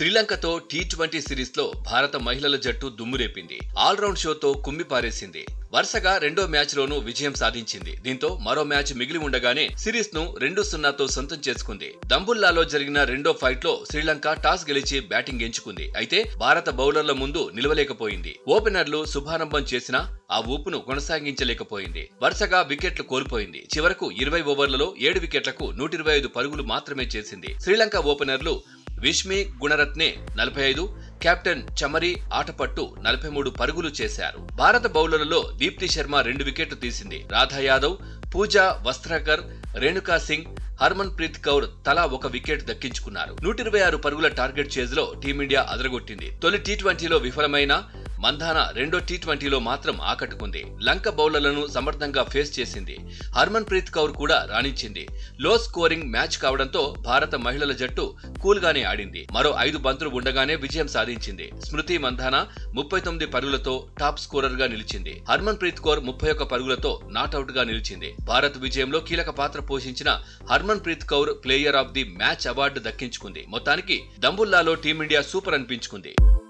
శ్రీలంకతో T twenty series లో భారత మహిళల జట్టు దుమ్మురేపింది ఆల్రౌండ్ షోతో కుమ్మి పారేసింది వరుసగా రెండో మ్యాచ్ లోనూ విజయం సాధించింది దీంతో మరో మ్యాచ్ మిగిలి ఉండగానే సిరీస్ ను రెండు సున్నాతో సొంతం చేసుకుంది దంబుల్లాలో జరిగిన రెండో ఫైట్ లో శ్రీలంక టాస్ గెలిచి బ్యాటింగ్ ఎంచుకుంది అయితే భారత బౌలర్ల ముందు నిలవలేకపోయింది ఓపెనర్లు శుభారంభం చేసినా ఆ ఊపును కొనసాగించలేకపోయింది వరుసగా వికెట్లు కోల్పోయింది చివరకు ఇరవై ఓవర్లలో ఏడు వికెట్లకు నూట ఇరవై ఐదు పరుగులు మాత్రమే చేసింది శ్రీలంక ఓపెనర్లు విష్మి గుణరత్నే నలభై ఐదు కెప్టెన్ చమరి ఆటపట్టు నలభై మూడు పరుగులు చేశారు భారత బౌలర్లలో దీప్తి శర్మ రెండు వికెట్లు తీసింది రాధా యాదవ్ పూజా వస్త్రకర్ రేణుకా సింగ్ హర్మన్ ప్రీత్ కౌర్ తలా ఒక వికెట్ దక్కించుకున్నారు నూట ఇరవై ఆరు పరుగుల టార్గెట్ చేజ్ లో టీమిండియా అదరగొట్టింది తొలి టీ ట్వంటీలో విఫలమైన మంధాన రెండో టీ ట్వంటీలో మాత్రం ఆకట్టుకుంది లంక బౌలర్లను సమర్థంగా ఫేస్ చేసింది హర్మన్ ప్రీత్ కౌర్ కూడా రాణించింది లో స్కోరింగ్ మ్యాచ్ కావడంతో భారత మహిళల జట్టు కూల్ గానే ఆడింది మరో ఐదు బంతులు ఉండగానే విజయం సాధించింది స్మృతి మంధాన ముప్పై తొమ్మిది పరుగులతో టాప్ స్కోరర్ గా నిలిచింది హర్మన్ ప్రీత్ కౌర్ ముప్పై ఒక్క పరుగులతో నాట్అవుట్ గా నిలిచింది భారత్ విజయంలో కీలక పాత్ర పోషించిన Harmanpreet Kaur player of the match award దక్కించుకుంది మొత్తానికి దంబుల్లాలో టీమిండియా సూపర్ అనిపించుకుంది